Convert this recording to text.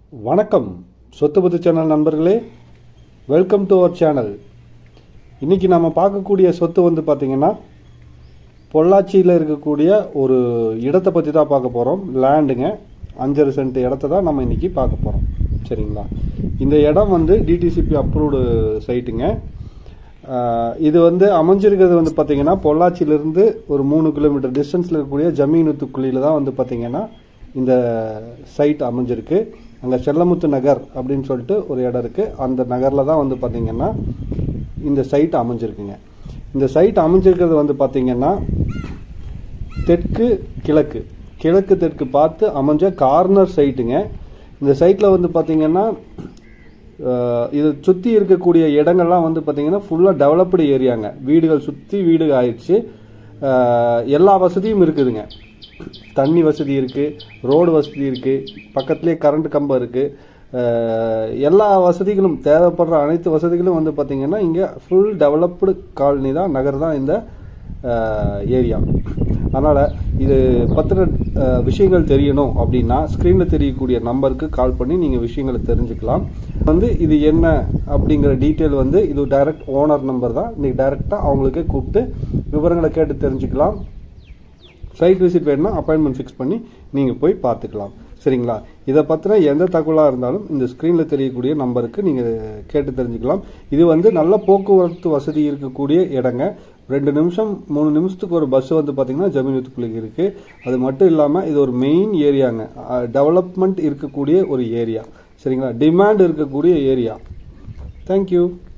வணக்கம் சொத்து பத்து சேனல் நண்பர்களே வெல்கம் டு அவர் சேனல் இன்னைக்கு நம்ம பார்க்கக்கூடிய சொத்து வந்து பார்த்தீங்கன்னா பொள்ளாச்சியில் இருக்கக்கூடிய ஒரு இடத்தை பற்றி தான் பார்க்க போகிறோம் லேண்டுங்க அஞ்சரை சென்ட் இடத்த தான் நம்ம இன்னைக்கு பார்க்க போகிறோம் சரிங்களா இந்த இடம் வந்து டிடிசிபி அப்ரூவ்டு சைட்டுங்க ஆஹ் இது வந்து அமைஞ்சிருக்கிறது வந்து பார்த்தீங்கன்னா பொள்ளாச்சியிலிருந்து ஒரு மூணு கிலோமீட்டர் டிஸ்டன்ஸில் இருக்கக்கூடிய ஜமீனுத்துக்குழியில் தான் வந்து பார்த்தீங்கன்னா இந்த சைட் அமைஞ்சிருக்கு அங்கே செல்லமுத்து நகர் அப்படின்னு சொல்லிட்டு ஒரு இடம் இருக்குது அந்த நகரில் தான் வந்து பார்த்தீங்கன்னா இந்த சைட் அமைஞ்சிருக்குங்க இந்த சைட் அமைஞ்சிருக்கிறது வந்து பார்த்தீங்கன்னா தெற்கு கிழக்கு கிழக்கு தெற்கு பார்த்து அமைஞ்ச கார்னர் சைட்டுங்க இந்த சைட்டில் வந்து பார்த்தீங்கன்னா அஹ், இது சுற்றி இருக்கக்கூடிய இடங்கள்லாம் வந்து பார்த்தீங்கன்னா ஃபுல்லாக டெவலப்டு ஏரியாங்க வீடுகள் சுற்றி வீடு ஆயிடுச்சு அஹ், எல்லா வசதியும் இருக்குதுங்க தண்ணி வசதி இருக்குது ரோடு வசதி இருக்குது பக்கத்துலேயே கரண்ட் கம்பம் இருக்குது எல்லா வசதிகளும் தேவைப்படுற அனைத்து வசதிகளும் வந்து பார்த்தீங்கன்னா இங்கே ஃபுல் டெவலப்டு காலனி தான் நகர் தான் இந்த ஏரியா அதனால் இது பத்திர அஹ், விஷயங்கள் தெரியணும் அப்படின்னா ஸ்க்ரீனில் தெரியக்கூடிய நம்பருக்கு கால் பண்ணி நீங்கள் விஷயங்களை தெரிஞ்சுக்கலாம் வந்து இது என்ன அப்படிங்கிற டீட்டெயில் வந்து இது டைரக்ட் ஓனர் நம்பர் தான் நீங்கள் டைரெக்டாக அவங்களுக்கே கூப்பிட்டு விவரங்களை கேட்டு தெரிஞ்சுக்கலாம் சைட் விசிட் வேணும்னா அப்பாயின்மெண்ட் ஃபிக்ஸ் பண்ணி நீங்கள் போய் பார்த்துக்கலாம் சரிங்களா இதை பற்றின எந்த தகவலாக இருந்தாலும் இந்த ஸ்க்ரீனில் தெரியக்கூடிய நம்பருக்கு நீங்கள் கேட்டு தெரிஞ்சுக்கலாம் இது வந்து நல்ல போக்குவரத்து வசதி இருக்கக்கூடிய இடங்க ரெண்டு நிமிஷம் மூணு நிமிஷத்துக்கு ஒரு பஸ் வந்து பார்த்தீங்கன்னா ஜமீனத்துக்குள்ளே இருக்குது அது மட்டும் இல்லாமல் இது ஒரு மெயின் ஏரியாங்க டெவலப்மெண்ட் இருக்கக்கூடிய ஒரு ஏரியா சரிங்களா டிமாண்ட் இருக்கக்கூடிய ஏரியா தேங்க்யூ